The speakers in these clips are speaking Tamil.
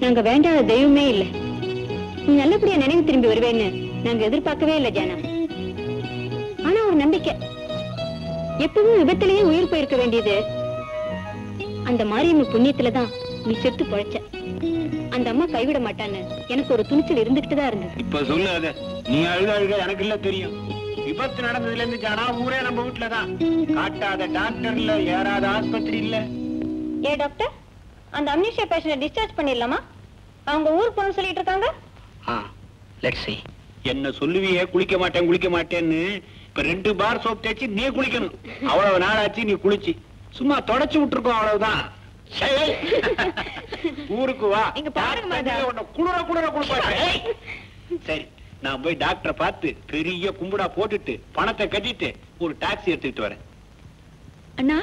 நாங்க வேண்டாத தெய்வமே இல்ல நீ நல்லபடியா நினைவு திரும்பி வருவேன்னு நாங்க எதிர்பார்க்கவே இல்ல ஜானா ஆனா ஒரு நம்பிக்கை எப்பவும் விபத்திலேயே உயிர் போயிருக்க வேண்டியது அந்த மாரியம்ம புண்ணியத்துலதான் நீ செத்து பொழைச்ச அந்த அம்மா கைவிட மாட்டான்னு எனக்கு ஒரு துணிச்சல் இருந்துகிட்டு தான் இருந்தது இப்ப சொல்லு அத நீ அழுத அழுக எனக்கு இல்ல தெரியும் விபத்து நடந்ததுல இருந்து ஜானா ஊரே நம்ம வீட்டுல தான் காட்டாத டாக்டர் இல்ல ஏறாத ஆஸ்பத்திரி இல்ல ஏ டாக்டர் அந்த அம்னிஷியா பேஷண்ட டிஸ்சார்ஜ் பண்ணிடலாமா அவங்க ஊர் போகணும்னு சொல்லிட்டு இருக்காங்க லெட்ஸ் see என்ன சொல்லுவியே குளிக்க மாட்டேன் குளிக்க மாட்டேன்னு இப்ப ரெண்டு பார் சோப் தேய்ச்சி நீ குளிக்கணும் அவ்வளவு நாளாச்சு நீ குளிச்சு சும்மா தொடச்சு விட்டுருக்கோம் அவ்வளவுதான் சரி. ஊருக்கு வா இங்க பாருங்க, மாதா. டாக்டர் உன்னை குளிர குளிர குளிப்பாட்டேன் சரி நான் போய் டாக்டரை பார்த்து பெரிய கும்புடா போட்டுட்டு பணத்தை கட்டிட்டு ஒரு டாக்ஸி எடுத்துக்கிட்டு வரேன் அண்ணா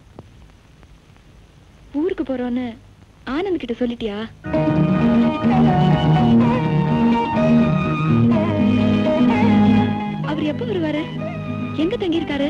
ஊருக்கு போறோன்னு ஆனந்த் கிட்ட சொல்லிட்டியா அவர் எப்ப வருவாரு எங்க தங்கியிருக்காரு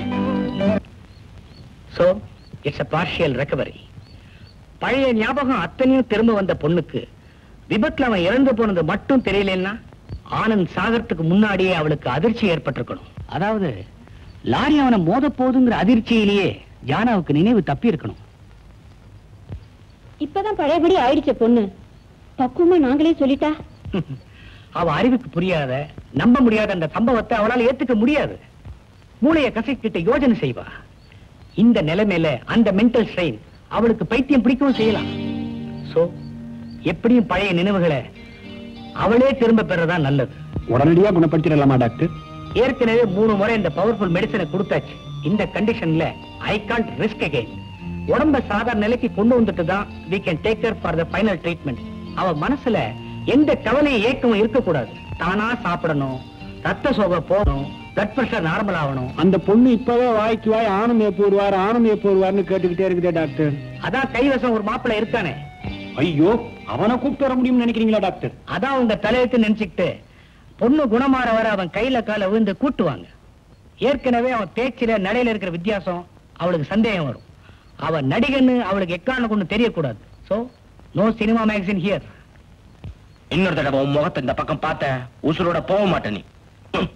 so it's a partial recovery பழைய ஞாபகம் அத்தனையும் திரும்ப வந்த பொண்ணுக்கு விபத்துல அவன் இறந்து போனது மட்டும் தெரியலன்னா ஆனந்த் சாகறதுக்கு முன்னாடியே அவளுக்கு அதிர்ச்சி ஏற்பட்டிருக்கணும் அதாவது லாரி அவனை மோத போகுதுங்கிற அதிர்ச்சியிலேயே ஜானாவுக்கு நினைவு தப்பி இருக்கணும் இப்பதான் பழையபடி ஆயிடுச்ச பொண்ணு பக்குவமா நாங்களே சொல்லிட்டா அவ அறிவுக்கு புரியாத நம்ப முடியாத அந்த சம்பவத்தை அவளால ஏத்துக்க முடியாது மூளைய கசக்கிட்ட யோஜனை செய்வா இந்த நிலைமையில அந்த மென்டல் ஸ்ட்ரெயின் அவளுக்கு பைத்தியம் பிடிக்கவும் செய்யலாம் சோ எப்படியும் பழைய நினைவுகளை அவளே திரும்ப பெறதா நல்லது உடனடியா குணப்படுத்திடலாமா டாக்டர் ஏற்கனவே மூணு முறை இந்த பவர்ஃபுல் மெடிசனை கொடுத்தாச்சு இந்த கண்டிஷன்ல ஐ கான்ட் ரிஸ்க் அகைன் உடம்ப சாதாரண நிலைக்கு கொண்டு வந்துட்டு தான் we can take her for the final treatment அவ மனசுல எந்த கவலையும் ஏக்கமும் இருக்கக்கூடாது தானா சாப்பிடணும் ரத்த சோகை போகணும் பிளட் பிரஷர் நார்மல் ஆகணும் அந்த பொண்ணு இப்பவே வாய்க்கு வாய் ஆனந்த் எப்போ வருவார் ஆனந்த் எப்போ வருவார்னு கேட்டுக்கிட்டே இருக்குதே டாக்டர் அதான் கைவசம் ஒரு மாப்பிள்ளை இருக்கானே ஐயோ அவனை கூப்பிட்டு வர முடியும்னு நினைக்கிறீங்களா டாக்டர் அதான் உங்க தலையெழுத்து நினைச்சுக்கிட்டு பொண்ணு குணமாற வர அவன் கையில கால விழுந்து கூட்டுவாங்க ஏற்கனவே அவன் பேச்சில நடையில இருக்கிற வித்தியாசம் அவளுக்கு சந்தேகம் வரும் அவன் நடிகன்னு அவளுக்கு எக்கான கொண்டு தெரியக்கூடாது so no cinema magazine here இன்னொரு தடவை உன் முகத்தை இந்த பக்கம் பார்த்த உசுரோட போக மாட்டே நீ ம்.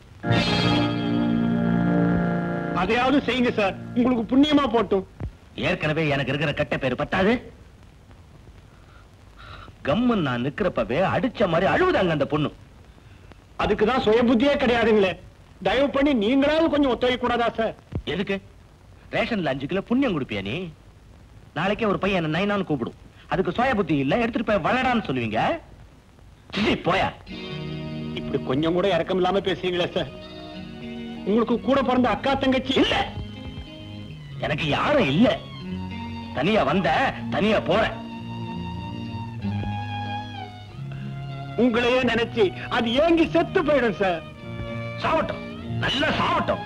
அதையாவது செய்யுங்க சார் உங்களுக்கு புண்ணியமா போட்டும் ஏற்கனவே எனக்கு இருக்கிற கெட்ட பேர் பத்தாது கம்மன் நான் நிக்கிறப்பவே அடிச்ச மாதிரி அழுவுதாங்க அந்த பொண்ணு அதுக்கு தான் சுய புத்தியே கிடையாதுங்களே தயவு பண்ணி நீங்களாவது கொஞ்சம் ஒத்துழைக்க கூடாதா சார் எதுக்கு ரேஷன்ல அஞ்சு கிலோ புண்ணியம் கொடுப்பியா நீ நாளைக்கே ஒரு பையன் என்ன நைனான்னு கூப்பிடும் அதுக்கு சுய புத்தி இல்ல எடுத்துட்டு போய் வளடான்னு சொல்லுவீங்க சிச்சி, போயா இப்படி கொஞ்சம் கூட இறக்கம் இல்லாம பேசுறீங்களே சார் உங்களுக்கு கூட பிறந்த அக்கா தங்கச்சி இல்ல எனக்கு யாரும் இல்ல தனியா வந்த தனியா போறேன் உங்களையே நினைச்சு அது ஏங்கி செத்து போயிடும் சார் சாவட்டும் நல்லா சாவட்டும்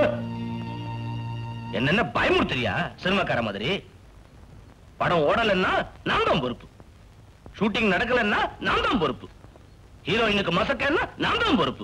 என்னென்ன பயமுறுத்துறியா சினிமாக்கார மாதிரி படம் ஓடலைன்னா நான் தான் பொறுப்பு ஷூட்டிங் நடக்கலைன்னா நான் தான் பொறுப்பு ஹீரோயினுக்கு மசக்கன்னா நான் தான் பொறுப்பு